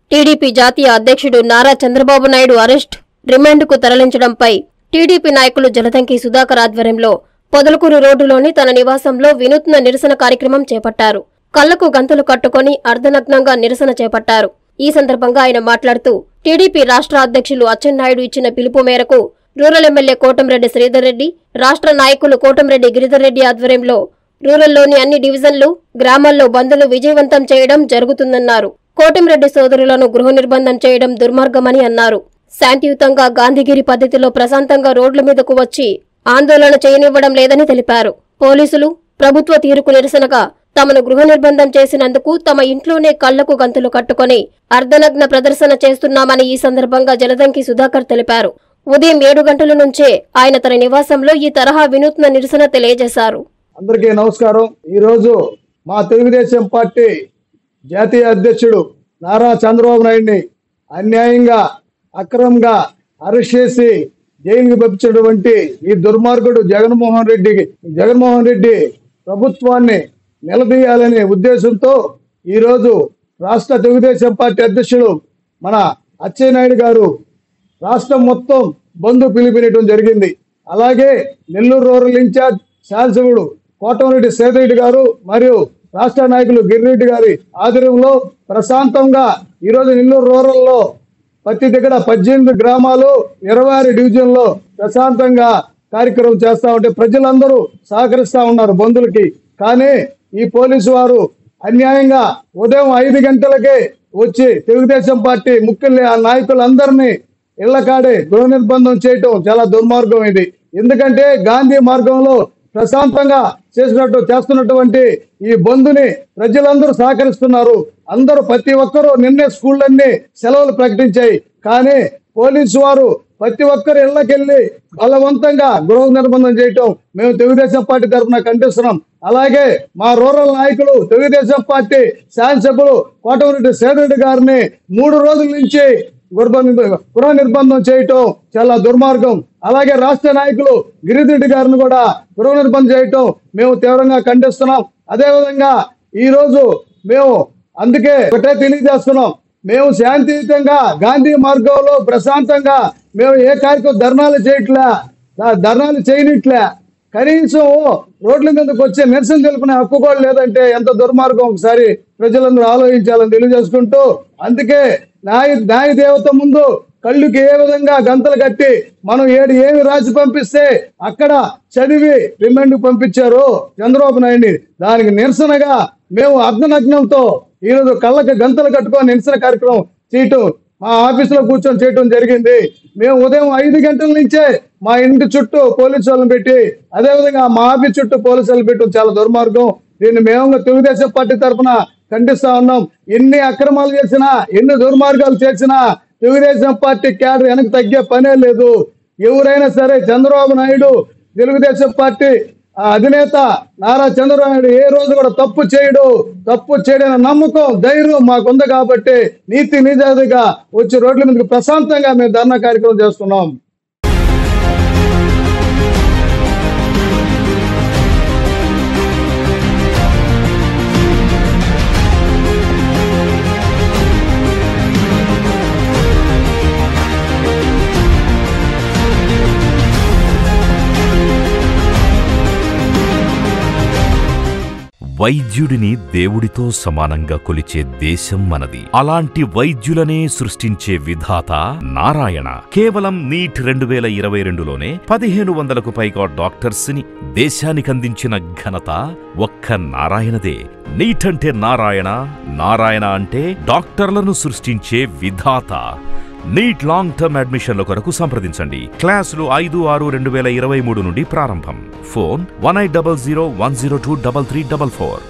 TDP జాతీయ అధ్యక్షుడు Nara Chandrababu Naidu arrest రిమాండ్కు తరలించడంపై టీడీపీ నాయకులు జలదంకి సుధాకర్ ఆధ్వర్యంలో పొదలకూరు రోడ్డులోని తన నివాసంలో వినూత్న నిరసన కార్యక్రమం చేపట్టారు కళ్లకు గంతులు కట్టుకొని అర్ధనగ్నంగా నిరసన చేపట్టారు ఈ సందర్భంగా ఆయన మాట్లాడుతూ టీడీపీ రాష్ట్ర అధ్యక్షులు అచ్చెన్నాయుడు ఇచ్చిన పిలుపు మేరకు రూరల్ ఎమ్మెల్యే కోటంరెడ్డి శ్రీధర్ రెడ్డి రాష్ట్ర నాయకులు కోటంరెడ్డి గిరిధర్ రెడ్డి ఆధ్వర్యంలో రూరల్లోని అన్ని డివిజన్లు గ్రామాల్లో బంద్లు విజయవంతం చేయడం జరుగుతుందన్నారు కోటంరెడ్డి సోదరులను గృహ నిర్బంధం చేయడం దుర్మార్గమని అన్నారు శాంతియుతంగా గాంధీగిరి పద్ధతిలో ప్రశాంతంగా రోడ్ల మీదకు వచ్చి ఆందోళన చేయనివ్వడం లేదని తెలిపారు పోలీసులు ప్రభుత్వ తీరుకు నిరసనగా తమను గృహ నిర్బంధం చేసినందుకు తమ ఇంట్లోనే కళ్లకు గంతులు కట్టుకొని అర్ధనగ్న ప్రదర్శన చేస్తున్నామని ఈ సందర్భంగా జలదంకి సుధాకర్ తెలిపారు ఉదయం ఏడు గంటల నుంచే ఆయన తన నివాసంలో ఈ తరహా వినూత్న నిరసన తెలియజేశారు అందరికీ నమస్కారం ఈరోజు మా తెలుగుదేశం పార్టీ జాతీయ అధ్యక్షుడు నారా చంద్రబాబు నాయుడిని అన్యాయంగా అక్రమంగా అరెస్ట్ చేసి జైలుకి పంపించినటువంటి ఈ దుర్మార్గుడు జగన్మోహన్ రెడ్డికి జగన్మోహన్ రెడ్డి ప్రభుత్వాన్ని నిలదీయాలనే ఉద్దేశంతో ఈరోజు రాష్ట్ర తెలుగుదేశం పార్టీ అధ్యక్షుడు మన అచ్చెన్నాయుడు గారు రాష్ట్రం మొత్తం బంధు పిలుపునియడం జరిగింది అలాగే నెల్లూరు రూరల్ ఇన్ఛార్జ్ శాసకుడు కోటమిరెడ్డి సేదరెడ్డి గారు మరియు రాష్ట్ర నాయకులు గిరిరెడ్డి గారి ఆధ్వర్యంలో ప్రశాంతంగా ఈరోజు నెల్లూరు రూరల్లో ప్రతి దగ్గర పద్దెనిమిది గ్రామాలు ఇరవై ఆరు డివిజన్లో ప్రశాంతంగా కార్యక్రమం చేస్తా ఉంటే ప్రజలందరూ సహకరిస్తా ఉన్నారు బంధులకి కానీ ఈ పోలీసు వారు అన్యాయంగా ఉదయం ఐదు గంటలకే వచ్చి తెలుగుదేశం పార్టీ ముఖ్యుల్ని ఆ నాయకులందరినీ ఇళ్ల కాడే గృహ నిర్బంధం చేయటం చాలా దుర్మార్గం ఇది ఎందుకంటే గాంధీ మార్గంలో ప్రశాంతంగా చేసినట్టు చేస్తున్నటువంటి ఈ బంధుని ప్రజలందరూ సహకరిస్తున్నారు అందరూ ప్రతి ఒక్కరూ నిన్నే స్కూళ్ళన్నీ సెలవులు ప్రకటించాయి కానీ పోలీసు వారు ప్రతి ఒక్కరు ఇళ్లకెళ్ళి బలవంతంగా గృహ నిర్బంధం చేయటం మేము తెలుగుదేశం పార్టీ తరఫున ఖండిస్తున్నాం అలాగే మా రూరల్ నాయకులు తెలుగుదేశం పార్టీ శాసనసభ్యులు కోటమిరెడ్డి సేదరెడ్డి గారిని మూడు రోజుల నుంచి గృహ గృహ నిర్బంధం చేయటం చాలా దుర్మార్గం అలాగే రాష్ట్ర నాయకులు గిరిరెడ్డి గారిని కూడా గృహ నిర్బంధం చేయటం మేము తీవ్రంగా ఖండిస్తున్నాం అదేవిధంగా ఈ రోజు మేము అందుకే ఒకటే తెలియజేస్తున్నాం మేము శాంతియుతంగా గాంధీ మార్గంలో ప్రశాంతంగా మేము ఏ కార్యక్రమం ధర్నాలు చేయట్లే ధ- ధర్నాలు చేయనిట్లే కనీసం రోడ్ల మీదకి వచ్చే నిరసన తెలుపునే హక్కు కూడా లేదంటే ఎంత దుర్మార్గం ఒకసారి ప్రజలందరూ ఆలోచించాలని తెలియజేసుకుంటూ అందుకే న్యాయ న్యాయ దేవత ముందు కళ్ళుకి ఏ విధంగా గంతలు కట్టి మనం ఏడు ఏమి రాసి పంపిస్తే అక్కడ చదివి రిమాండ్ పంపించారు చంద్రబాబు నాయుడిని దానికి నిరసనగా మేము అర్ధనగ్నంతో ఈరోజు కళ్ళకి గంతలు కట్టుకొని నిరసన కార్యక్రమం చేయటం మా ఆఫీసులో కూర్చొని చేయటం జరిగింది మేము ఉదయం ఐదు గంటల నుంచే మా ఇంటి చుట్టూ పోలీసు వాళ్ళని పెట్టి అదేవిధంగా మా ఆఫీస్ చుట్టూ పోలీసు వాళ్ళని పెట్టడం చాలా దుర్మార్గం దీన్ని మేము తెలుగుదేశం పార్టీ తరఫున ఖండిస్తా ఉన్నాం ఎన్ని అక్రమాలు చేసినా ఎన్ని దుర్మార్గాలు చేసినా తెలుగుదేశం పార్టీ క్యాడర్ వెనక్కి తగ్గే పనే లేదు ఎవరైనా సరే చంద్రబాబు నాయుడు తెలుగుదేశం పార్టీ ఆ అధినేత నారా చంద్రబాబు నాయుడు ఏ రోజు కూడా తప్పు చేయడు తప్పు చేయడని నమ్మకం ధైర్యం మాకుంది కాబట్టి నీతి నిజాయితీగా వచ్చి రోడ్ల మీదకి ప్రశాంతంగా మేము ధర్నా కార్యక్రమం చేస్తున్నాం వైద్యుడిని దేవుడితో సమానంగా కొలిచే దేశం మనది అలాంటి వైద్యులనే సృష్టించే విధాత నారాయణ కేవలం నీట్ రెండు వేల ఇరవై రెండులోనే పదిహేను వందలకు పైగా డాక్టర్స్ ని దేశానికందించిన ఘనత ఒక్క నారాయణదే నీట్ అంటే నారాయణ నారాయణ అంటే డాక్టర్లను సృష్టించే విధాత నీట్ లాంగ్ టర్మ్ అడ్మిషన్ల కొరకు సంప్రదించండి క్లాసులు ఐదు ఆరు రెండు వేల ఇరవై మూడు నుండి ప్రారంభం phone one eight double zero one zero two double three double four